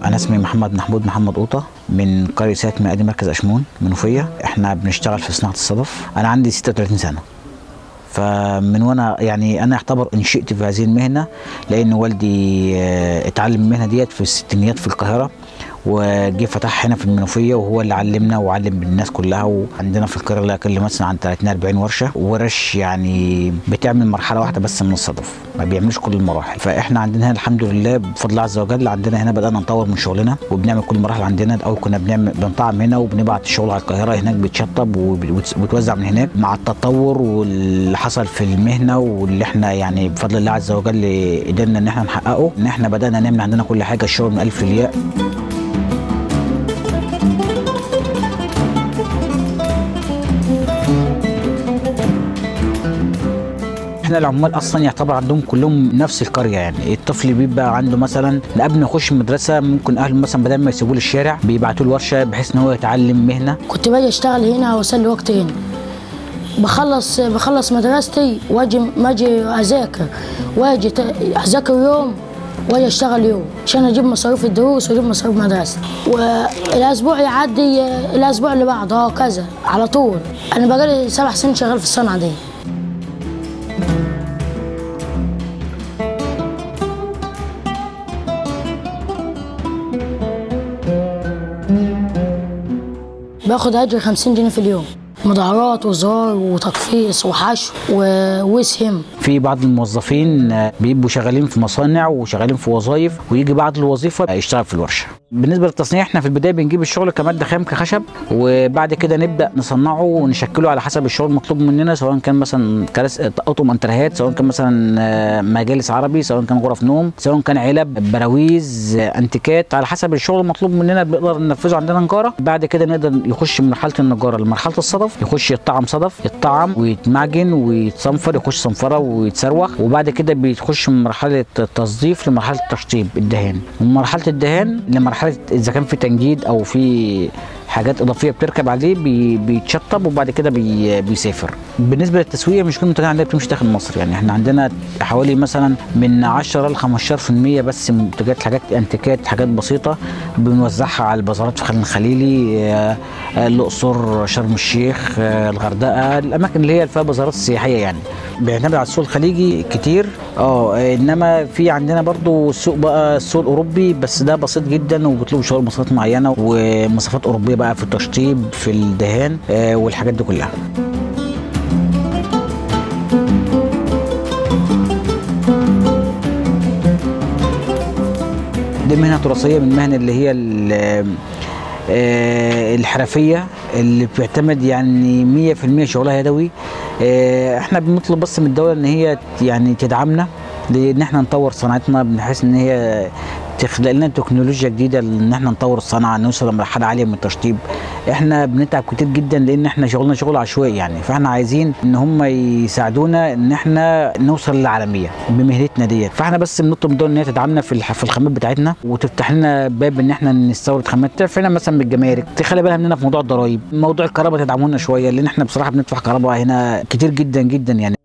انا اسمي محمد محمود محمد قوطه من قريه ساك مقادي مركز اشمون منوفيه احنا بنشتغل في صناعه الصدف انا عندي 36 سنه فمن وانا يعني انا اعتبر انشئت في هذه المهنه لان والدي آه، اتعلم المهنه ديت في الستينيات في القاهره وجه فتح هنا في المنوفيه وهو اللي علمنا وعلم الناس كلها وعندنا في القريه لا اقل مثلا عن 30 40 ورشه ورش يعني بتعمل مرحله واحده بس من الصدف ما بيعملش كل المراحل فاحنا عندنا هنا الحمد لله بفضل الله عز وجل عندنا هنا بدانا نطور من شغلنا وبنعمل كل المراحل عندنا الاول كنا بنعمل بنطعم هنا وبنبعت الشغل على القاهره هناك بيتشطب وبيتوزع من هناك مع التطور واللي حصل في المهنه واللي احنا يعني بفضل الله عز وجل قدرنا ان احنا نحققه ان احنا بدانا نعمل عندنا كل حاجه الشغل من الف للياء احنا العمال اصلا يعتبر عندهم كلهم نفس القريه يعني الطفل بيبقى عنده مثلا قبل ما يخش المدرسه ممكن اهله مثلا بدل ما يسيبوه للشارع بيبعتوه الورشه بحيث ان هو يتعلم مهنه كنت باجي اشتغل هنا واسلي وقتي هنا بخلص بخلص مدرستي واجي ما اجي اذاكر واجي ت- اذاكر يوم واجي اشتغل يوم عشان اجيب مصاريف الدروس واجيب مصاريف مدرستي والاسبوع يعدي آه، الاسبوع اللي بعده اه كذا على طول انا بقالي سبع سنين شغال في الصنعه دي باخد اجر 50 جنيه في اليوم مدعرات وزرار وتقفيص وحشو و- وسهم في بعض الموظفين آه، بيبقوا شغالين في مصانع وشغالين في وظائف ويجي بعد الوظيفه يشتغل في الورشه بالنسبه للتصنيع احنا في البدايه بنجيب الشغل كماده خام كخشب وبعد كده نبدا نصنعه ونشكله على حسب الشغل المطلوب مننا سواء كان مثلا كراسي اطقم انتريهات سواء كان مثلا آه، مجالس عربي سواء كان غرف نوم سواء كان علب براويز آه، انتيكات على حسب الشغل المطلوب مننا بنقدر ننفذه عندنا نجاره بعد كده نقدر يخش من مرحله النجاره لمرحله الصدف يخش يطعم صدف يطعم ويتمعجن ويتصنفر يخش صنفره ويتسروخ وبعد كده بيخش من مرحله التصديف لمرحله التشطيب الدهان ومن مرحله الدهان لمرحله اذا كان في تنجيد او في حاجات اضافيه بتركب عليه بي بيتشطب وبعد كده بي بيسافر بالنسبه للتسويق مش كل المنتجات عندنا بتمشي داخل مصر يعني احنا عندنا حوالي مثلا من 10 ل 15% بس منتجات حاجات انتيكات حاجات بسيطه بنوزعها على البازارات في خان الخليلي آه، آه، الاقصر شرم الشيخ آه، الغردقه الاماكن اللي هي اللي فيها بازارات سياحيه يعني بيعتمد على السوق الخليجي كتير اه انما في عندنا برضو السوق بقى السوق الاوروبي بس ده بسيط جدا وبيطلبوا شغل مواصفات معينه ومواصفات اوروبيه بقى في التشطيب في الدهان آه، والحاجات دي كلها دي مهنه تراثيه من المهن اللي هي ال- آه، الحرفيه اللي بتعتمد يعني 100% شغلها يدوي آه، احنا بنطلب بس من الدوله ان هي يعني تدعمنا لان احنا نطور صناعتنا بحيث ان هي تخلق لنا تكنولوجيا جديده ان احنا نطور الصناعه نوصل لمرحله عاليه من التشطيب احنا بنتعب كتير جدا لان احنا شغلنا شغل عشوائي يعني فاحنا عايزين ان هم يساعدونا ان احنا نوصل للعالميه بمهنتنا ديت فاحنا بس بنطلب من الدول ان هي تدعمنا في الح- في الخامات بتاعتنا وتفتح لنا باب ان احنا نستورد خامات تعرف لنا مثلا من الجمارك تخلي بالها مننا في موضوع الضرايب موضوع الكهرباء تدعمونا شويه لان احنا بصراحه بندفع كهرباء هنا كتير جدا جدا يعني